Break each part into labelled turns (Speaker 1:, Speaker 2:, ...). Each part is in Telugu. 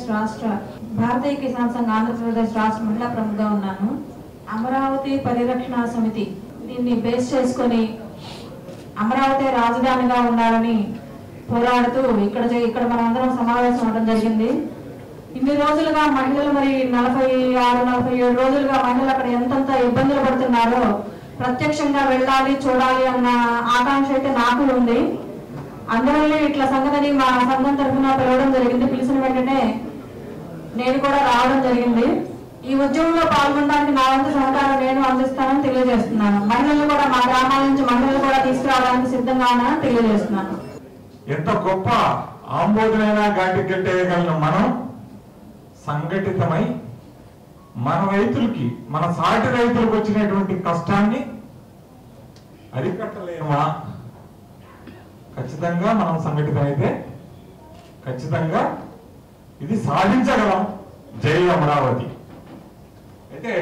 Speaker 1: ఆంధ్రప్రదేశ్ రాష్ట్ర భారతీయ కిసాన్ సంఘ్ ఆంధ్రప్రదేశ్ రాష్ట్ర మహిళా ప్రముఖగా ఉన్నాను అమరావతి పరిరక్షణ సమితి దీన్ని బేస్ చేసుకొని అమరావతి రాజధానిగా ఉండాలని పోరాడుతూ ఇక్కడ చే- ఇక్కడ మనం అందరం సమావేశం అవడం జరిగింది ఇన్ని రోజులుగా మహిళలు మరి నలభై ఆరు నలభై ఏడు రోజులుగా మహిళలు అక్కడ ఎంతెంత ఇబ్బందులు పడుతున్నారో ప్రత్యక్షంగా వెళ్ళాలి చూడాలి అన్న ఆకాంక్ష అయితే నాకు ఉంది అందువల్ల ఇట్లా సంగతిని మా సంఘం తరఫున పిలవడం జరిగింది పిలిచిన వెంటనే నేను కూడా రావడం జరిగింది ఈ ఉద్యమంలో పాల్గొనడానికి నా వంతు సహకారం నేను అందిస్తానని తెలియజేస్తున్నాను మహిళలు కూడా మా గ్రామాల నుంచి మహిళలు కూడా తీసుకురావడానికి సిద్ధంగా ఉన్నానని తెలియజేస్తున్నాను
Speaker 2: ఎంత గొప్ప ఆంబోధనైన ఘాటి కట్టేయగలిగిన మనం సంఘటితమై మన రైతులకి మన సాటి రైతులకు వచ్చినటువంటి కష్టాన్ని అరికట్టలేమా ఖచ్చితంగా మనం సంఘటితమైతే ఖచ్చితంగా ఇది సాధించగలం జై అమరావతి అయితే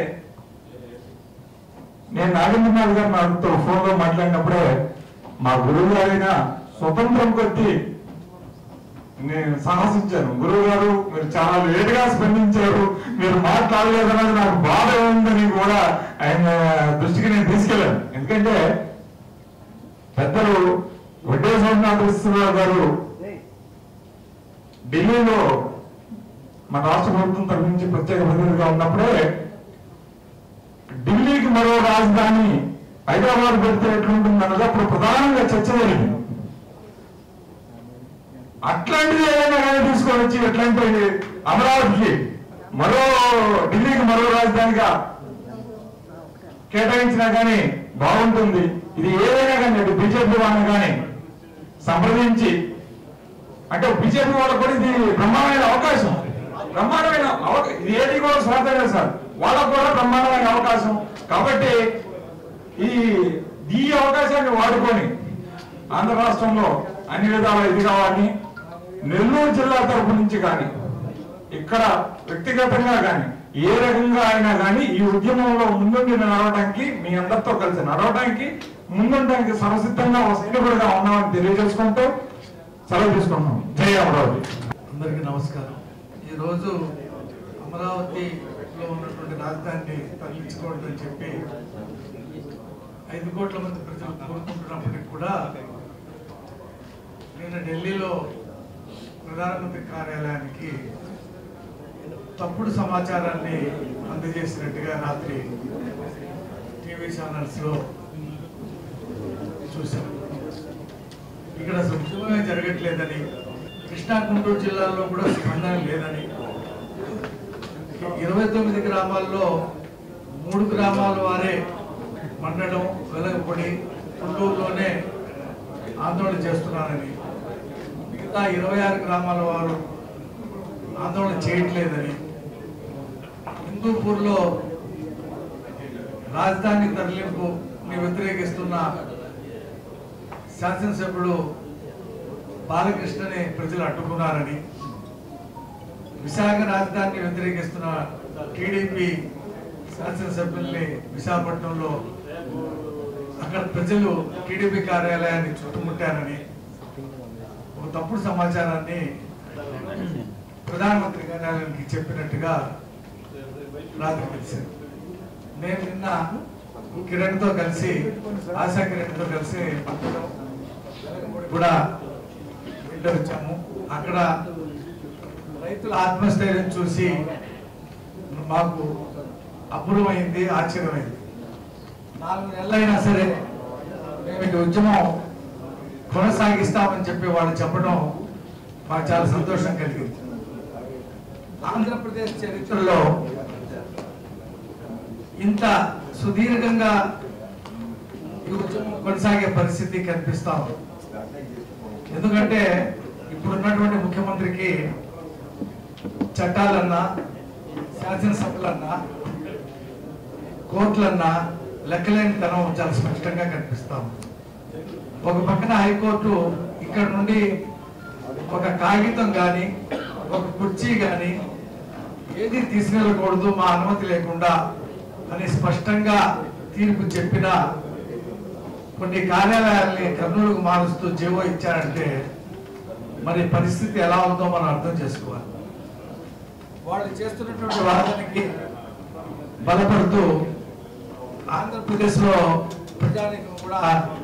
Speaker 2: నేను నాగేంద్రనాథ్ గారు నాతో ఫోన్లో మాట్లాడినప్పుడే మా గురువు గారైన స్వతంత్రం కొద్దీ నేను సాహసించాను గురువు గారు మీరు చాలా లేటుగా స్పందించారు మీరు మాట్లాడలేదన్నది నాకు బాధ ఉందని కూడా ఆయన దృష్టికి నేను తీసుకెళ్ళాను ఎందుకంటే పెద్దలు వడ్డే సోమనాథరావు గారు ఢిల్లీలో మన రాష్ట్ర ప్రభుత్వం తరఫు నుంచి ప్రత్యేక ప్రతినిధిగా ఉన్నప్పుడే ఢిల్లీకి మరో రాజధాని హైదరాబాద్ పెడితే ఎట్లుంటుంది అన్నది అప్పుడు ప్రధానంగా చర్చ జరిగింది అట్లాంటిది ఏదైనా కానీ తీసుకొని వచ్చి ఎట్లాంటి అమరావతికి మరో ఢిల్లీకి మరో రాజధానిగా కేటాయించినా కానీ బాగుంటుంది ఇది ఏదైనా కానీ అటు బీజేపీ వాళ్ళని కానీ సంప్రదించి అంటే బీజేపీ వాళ్ళకు కూడా ఇది బ్రహ్మాండమైన అవకాశం బ్రహ్మాండమైన అవకా- ఇది ఏది కూడా స్వాతంత్రం సార్ వాళ్ళకు కూడా బ్రహ్మాండమైన అవకాశం కాబట్టి ఈ ఈ అవకాశాన్ని వాడుకొని ఆంధ్ర రాష్ట్రంలో అన్ని విధాల ఇది కావాలని నెల్లూరు జిల్లా తరపు నుంచి కానీ ఇక్కడ వ్యక్తిగతంగా కానీ ఏ రకంగా అయినా కానీ ఈ ఉద్యమంలో ముందుండి నడవడానికి మీ అందరితో కలిసి నడవడానికి ముందుండడానికి సంసిద్ధంగా ఒక సైనికుడిగా ఉన్నామని తెలియజేసుకుంటూ సెలవు తీసుకుంటున్నాం జై అమరావతి
Speaker 3: అందరికీ నమస్కారం ఈరోజు అమరావతిలో ఉన్నటువంటి రాజధానిని తరలించుకోవడం చెప్పి ఐదు కోట్ల మంది ప్రజలు కోరుకుంటున్నప్పటికీ కూడా నిన్న ఢిల్లీలో ప్రధానమంత్రి కార్యాలయానికి తప్పుడు సమాచారాన్ని అందజేసినట్టుగా రాత్రి టీవీ ఛానల్స్లో చూశాం ఇక్కడ అసలు ఉద్యమమే జరగట్లేదని కృష్ణా గుంటూరు జిల్లాలో కూడా స్పందన లేదని ఇరవై తొమ్మిది గ్రామాల్లో మూడు గ్రామాల వారే మండలం వెలగపొడి గుంటూరులోనే ఆందోళన చేస్తున్నారని మిగతా ఇరవై ఆరు గ్రామాల వారు ఆందోళన చేయట్లేదని హిందూపూర్లో రాజధాని తరలింపుని వ్యతిరేకిస్తున్న శాసనసభ్యుడు బాలకృష్ణని ప్రజలు అడ్డుకున్నారని విశాఖ రాజధానిని వ్యతిరేకిస్తున్న టీడీపీ శాసనసభ్యుల్ని విశాఖపట్నంలో అక్కడ ప్రజలు టీడీపీ కార్యాలయాన్ని చుట్టుముట్టారని ఒక తప్పుడు సమాచారాన్ని ప్రధానమంత్రి కార్యాలయానికి చెప్పినట్టుగా రాత్రి తెలిసింది నేను నిన్న కిరణ్తో కలిసి ఆశా కిరణ్తో కలిసి కూడా వెళ్ళి వచ్చాము అక్కడ రైతుల ఆత్మస్థైర్యం చూసి మాకు అపూర్వమైంది ఆశ్చర్యమైంది నాలుగు నెలలైనా సరే మేము ఈ ఉద్యమం కొనసాగిస్తామని చెప్పి వాళ్ళు చెప్పడం మాకు చాలా సంతోషం కలిగింది ఆంధ్రప్రదేశ్ చరిత్రలో ఇంత సుదీర్ఘంగా ఈ ఉద్యమం కొనసాగే పరిస్థితి కనిపిస్తా ఉంది ఎందుకంటే ఇప్పుడున్నటువంటి ముఖ్యమంత్రికి చట్టాలన్నా శాసనసభలన్నా కోర్టులన్నా లెక్కలేని తనం చాలా స్పష్టంగా కనిపిస్తాం ఒక పక్కన హైకోర్టు ఇక్కడ నుండి ఒక కాగితం కానీ ఒక కుర్చీ కానీ ఏది తీసుకెళ్ళకూడదు మా అనుమతి లేకుండా అని స్పష్టంగా తీర్పు చెప్పిన కొన్ని కార్యాలయాల్ని కర్నూలుకు మారుస్తూ జీవో ఇచ్చారంటే మరి పరిస్థితి ఎలా ఉందో మనం అర్థం చేసుకోవాలి వాళ్ళు చేస్తున్నటువంటి వాదనకి బలపడుతూ ఆంధ్రప్రదేశ్లో ప్రజానికం కూడా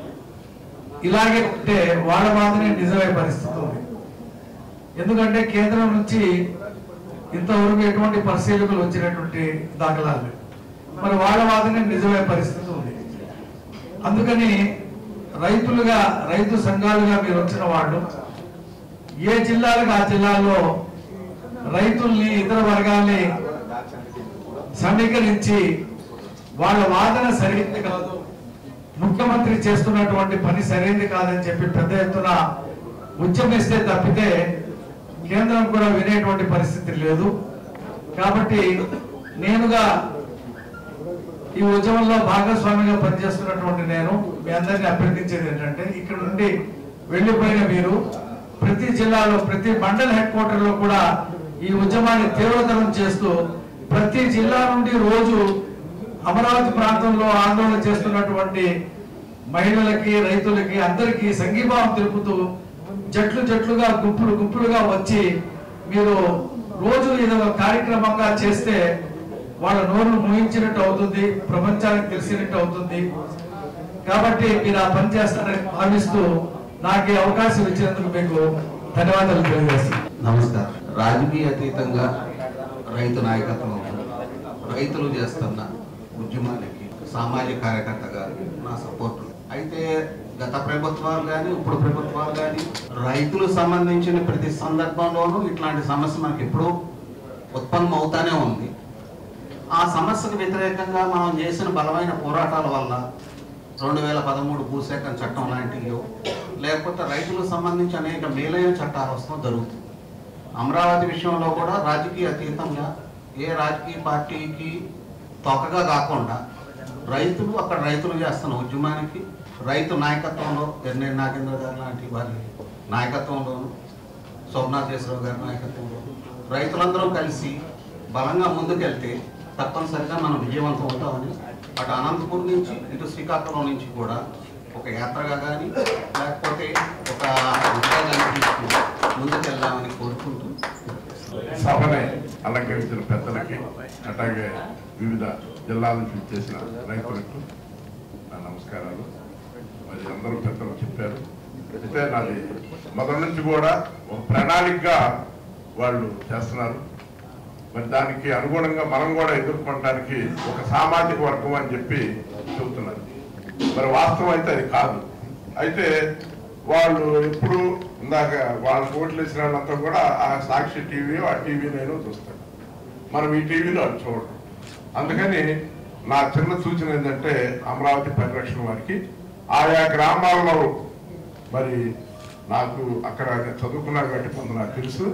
Speaker 3: ఇలాగే ఉంటే వాళ్ళ వాదనే నిజమే పరిస్థితి ఉంది ఎందుకంటే కేంద్రం నుంచి ఇంతవరకు ఎటువంటి పరిశీలకులు వచ్చినటువంటి దాఖలాలు లేవు. మరి వాళ్ళ వాదనే నిజమే పరిస్థితి ఉంది అందుకని రైతులుగా రైతు సంఘాలుగా మీరు వచ్చిన వాళ్ళు ఏ జిల్లాలకు ఆ జిల్లాలో రైతుల్ని ఇతర వర్గాల్ని సమీకరించి వాళ్ళ వాదన సరైనది కాదు ముఖ్యమంత్రి చేస్తున్నటువంటి పని సరైనది కాదని చెప్పి పెద్ద ఎత్తున ఉద్యమిస్తే తప్పితే కేంద్రం కూడా వినేటువంటి పరిస్థితి లేదు కాబట్టి నేనుగా ఈ ఉద్యమంలో భాగస్వామిగా పనిచేస్తున్నటువంటి నేను మీ అందరినీ అభ్యర్థించేది ఏంటంటే ఇక్కడ నుండి వెళ్ళిపోయిన మీరు ప్రతి జిల్లాలో ప్రతి మండల హెడ్ క్వార్టర్ లో కూడా ఈ ఉద్యమాన్ని తీవ్రతరం చేస్తూ ప్రతి జిల్లా నుండి రోజు అమరావతి ప్రాంతంలో ఆందోళన చేస్తున్నటువంటి మహిళలకి రైతులకి అందరికీ సంఘీభావం తెలుపుతూ జట్లు జట్లుగా గుంపులు గుంపులుగా వచ్చి మీరు రోజు ఏదో ఒక కార్యక్రమంగా చేస్తే వాళ్ళ నోరు ముగించినట్టు అవుతుంది ప్రపంచానికి తెలిసినట్టు అవుతుంది కాబట్టి మీరు ఆ పని చేస్తారని భావిస్తూ నాకు ఈ అవకాశం ఇచ్చినందుకు మీకు ధన్యవాదాలు తెలియజేస్తున్నాను
Speaker 4: నమస్కారం రాజకీయ అతీతంగా రైతు నాయకత్వం రైతులు చేస్తున్న ఉద్యమానికి సామాజిక కార్యకర్తగా నా సపోర్ట్ ఉంది. అయితే గత ప్రభుత్వాలు కానీ ఇప్పుడు ప్రభుత్వాలు కానీ రైతులకు సంబంధించిన ప్రతి సందర్భంలోనూ ఇట్లాంటి సమస్య మనకి ఎప్పుడూ ఉత్పన్నం అవుతానే ఉంది ఆ సమస్యకు వ్యతిరేకంగా మనం చేసిన బలమైన పోరాటాల వల్ల రెండు వేల పదమూడు భూసేకరణ చట్టం లాంటివి లేకపోతే రైతులకు సంబంధించి అనేక మేలైన చట్టాలు వస్తాం జరుగుతుంది అమరావతి విషయంలో కూడా రాజకీయ అతీతంగా ఏ రాజకీయ పార్టీకి తొకగా కాకుండా రైతులు అక్కడ రైతులు చేస్తున్న ఉద్యమానికి రైతు నాయకత్వంలో ఎన్నే నాగేంద్ర గారు లాంటి వారి నాయకత్వంలోను సోమనాథేశ్వరరావు గారి నాయకత్వంలో రైతులందరూ కలిసి బలంగా ముందుకెళ్తే తప్పనిసరిగా మనం విజయవంతం అవుతామని అటు అనంతపూర్ నుంచి ఇటు శ్రీకాకుళం నుంచి కూడా ఒక యాత్రగా కానీ లేకపోతే ఒక ఉద్యోగాన్ని తీసుకుని ముందుకెళ్దామని కోరుకుంటూ
Speaker 5: సభని అలంకరించిన పెద్దలకి అట్లాగే వివిధ జిల్లాల నుంచి చేసిన రైతులకు నా నమస్కారాలు మరి అందరూ పెద్దలు చెప్పారు అయితే నాది మొదటి నుంచి కూడా ఒక ప్రణాళికగా వాళ్ళు చేస్తున్నారు మరి దానికి అనుగుణంగా మనం కూడా ఎదుర్కొనడానికి ఒక సామాజిక వర్గం అని చెప్పి చెబుతున్నారు మరి వాస్తవం అయితే అది కాదు అయితే వాళ్ళు ఎప్పుడు ఇందాక వాళ్ళ ఓట్లు వేసిన వాళ్ళంతా కూడా ఆ సాక్షి టీవీ ఆ టీవీ నేను చూస్తాను మనం ఈ టీవీలో అది చూడడం అందుకని నా చిన్న సూచన ఏంటంటే అమరావతి పరిరక్షణ వారికి ఆయా గ్రామాల్లో మరి నాకు అక్కడ నేను చదువుకున్నాను కాబట్టి కొంత నాకు తెలుసు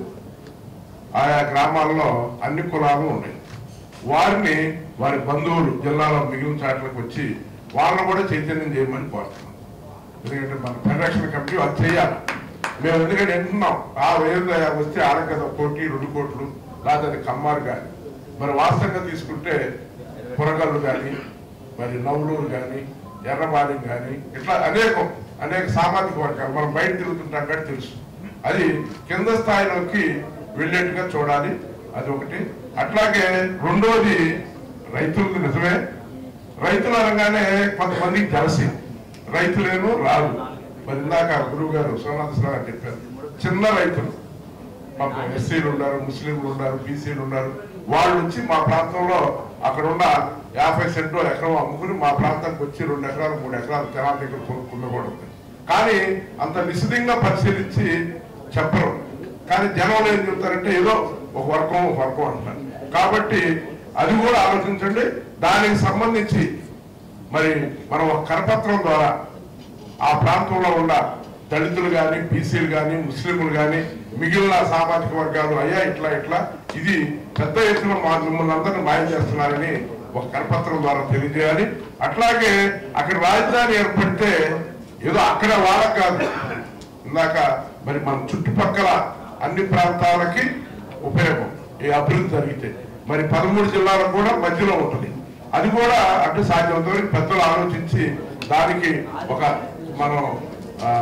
Speaker 5: ఆయా గ్రామాల్లో అన్ని కులాలు ఉన్నాయి వారిని వారి బంధువులు జిల్లాలో మిగిలిన చాట్లకు వచ్చి వాళ్ళని కూడా చైతన్యం చేయమని కోరుతున్నాం ఎందుకంటే మన పరిరక్షణ కమిటీ అది చేయాలి మేము ఎందుకంటే వింటున్నాం ఆ వేరు వస్తే ఆడ కదా కోటి రెండు కోట్లు లేదా అది కమ్మారు కానీ మరి వాస్తవంగా తీసుకుంటే పురగల్లు కానీ మరి నవ్వులూరు కానీ ఎర్రబాలెం కానీ ఇట్లా అనేకం అనేక సామాజిక వర్గాలు మనం బయట తిరుగుతుంటాం కానీ తెలుసు అది కింద స్థాయిలోకి వెళ్ళేట్టుగా చూడాలి అది ఒకటి అట్లాగే రెండోది రైతులకు నిజమే రైతులు అనగానే కొంతమందికి జలసి రైతులేను రాదు మరి ఇందాక గురువు గారు సోమనాథరావు గారు చెప్పారు చిన్న రైతులు పాపం ఎస్సీలు ఉన్నారు ముస్లింలు ఉన్నారు బీసీలు ఉన్నారు వాళ్ళు వచ్చి మా ప్రాంతంలో అక్కడ ఉన్న యాభై సెంట్లు ఎకరం అమ్ముకుని మా ప్రాంతానికి వచ్చి రెండు ఎకరాలు మూడు ఎకరాలు జనాల దగ్గర కొనుక్కున్న కూడా ఉంది కానీ అంత నిశితంగా పరిశీలించి చెప్పరు కానీ జనంలో ఏం చెప్తారంటే ఏదో ఒక వర్గం ఒక వర్గం అంటున్నారు కాబట్టి అది కూడా ఆలోచించండి దానికి సంబంధించి మరి మనం ఒక కరపత్రం ద్వారా ఆ ప్రాంతంలో ఉన్న దళితులు కానీ బీసీలు కానీ ముస్లింలు కానీ మిగిలిన సామాజిక వర్గాలు అయ్యా ఇట్లా ఇట్లా ఇది పెద్ద ఎత్తున మా మిమ్మల్ని అందరినీ మాయం చేస్తున్నారని ఒక కరపత్రం ద్వారా తెలియజేయాలి అట్లాగే అక్కడ రాజధాని ఏర్పడితే ఏదో అక్కడ వాళ్ళకి కాదు ఇందాక మరి మన చుట్టుపక్కల అన్ని ప్రాంతాలకి ఉపయోగం ఈ అభివృద్ధి జరిగితే మరి పదమూడు జిల్లాలకు కూడా మధ్యలో ఉంటుంది అది కూడా అటు సాధ్యమవుతుంది పెద్దలు ఆలోచించి దానికి ఒక మనం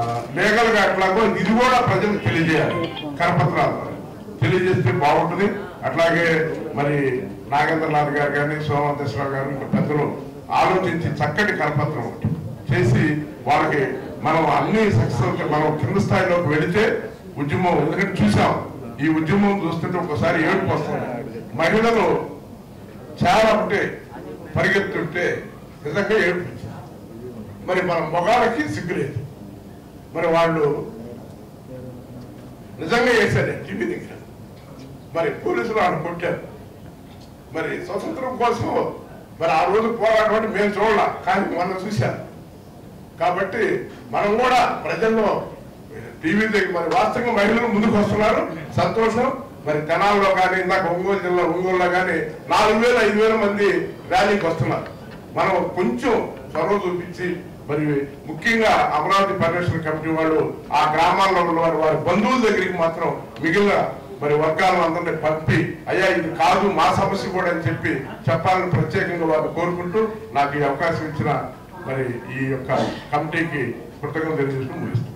Speaker 5: లీగల్ గా ఎట్లాగో ఇది కూడా ప్రజలకు తెలియజేయాలి కరపత్రాల ద్వారా తెలియజేస్తే బాగుంటుంది అట్లాగే మరి నాగేంద్రనాథ్ గారు కానీ సోమవంతేశ్వరరావు గారు ఇంకా పెద్దలు ఆలోచించి చక్కటి కరపత్రం ఒకటి చేసి వాళ్ళకి మనం అన్ని సక్సెస్ మనం కింద స్థాయిలోకి వెళితే ఉద్యమం ఎందుకంటే చూసాం ఈ ఉద్యమం చూస్తుంటే ఒకసారి ఏడుపు వస్తుంది మహిళలు చాలా ఉంటే పరిగెత్తుంటే నిజంగా ఏడుపు మరి మన మొగాలకి సిగ్గులేదు మరి వాళ్ళు నిజంగా వేశారు టీవీ దగ్గర మరి పోలీసులు వాళ్ళు కొట్టారు మరి స్వతంత్రం కోసం మరి ఆ రోజు పోరాటం అంటే మేము చూడాల కానీ మనం చూశాను కాబట్టి మనం కూడా ప్రజల్లో టీవీ దగ్గర మరి వాస్తవంగా మహిళలు ముందుకు వస్తున్నారు సంతోషం మరి తెనాల్లో కానీ ఇందాక ఒంగోలు జిల్లా ఒంగోలులో కానీ నాలుగు వేల ఐదు వేల మంది ర్యాలీకి వస్తున్నారు మనం కొంచెం చొరవ చూపించి మరి ముఖ్యంగా అమరావతి పరిరక్షణ కమిటీ వాళ్ళు ఆ గ్రామాల్లో ఉన్న వారి వారి బంధువుల దగ్గరికి మాత్రం మిగిలిన మరి వర్గాలను అందరినీ పంపి అయ్యా ఇది కాదు మా సమస్య కూడా అని చెప్పి చెప్పాలని ప్రత్యేకంగా వారు కోరుకుంటూ నాకు ఈ అవకాశం ఇచ్చిన మరి ఈ యొక్క కమిటీకి కృతజ్ఞతలు తెలియజేసుకుని ముగిస్తున్నాను